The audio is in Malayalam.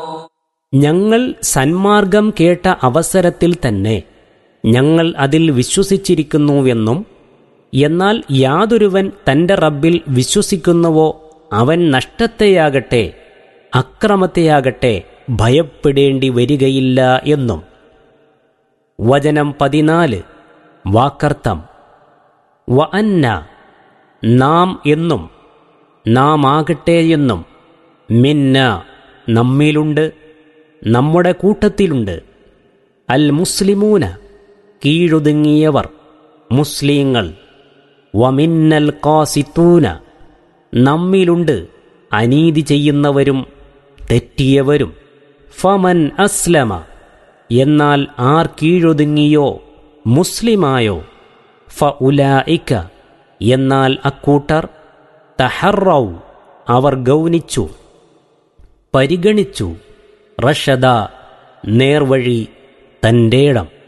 ഞങ്ങൾ സന്മാർഗം കേട്ട അവസരത്തിൽ തന്നെ ഞങ്ങൾ അതിൽ വിശ്വസിച്ചിരിക്കുന്നുവെന്നും എന്നാൽ യാതൊരുവൻ തന്റെ റബ്ബിൽ വിശ്വസിക്കുന്നുവോ അവൻ നഷ്ടത്തെയാകട്ടെ അക്രമത്തെയാകട്ടെ ഭയപ്പെടേണ്ടി വരികയില്ല എന്നും വചനം പതിനാല് വാക്കർത്ഥം വ അന്ന നാം എന്നും നാം ആകട്ടെ എന്നും മിന്ന നമ്മിലുണ്ട് നമ്മുടെ കൂട്ടത്തിലുണ്ട് അൽ മുസ്ലിമൂന കീഴൊതുങ്ങിയവർ മുസ്ലിങ്ങൾ വമിന്നൽ കാസിത്തൂന നമ്മിലുണ്ട് അനീതി ചെയ്യുന്നവരും തെറ്റിയവരും ഫമൻ അസ്ലമ എന്നാൽ ആർ കീഴൊതുങ്ങിയോ മുസ്ലിമായോ ഫ ഉലായിക്ക എന്നാൽ അക്കൂട്ടർ തഹറൗ അവർ ഗൗനിച്ചു പരിഗണിച്ചു റഷദ നേർവഴി തൻ്റേടം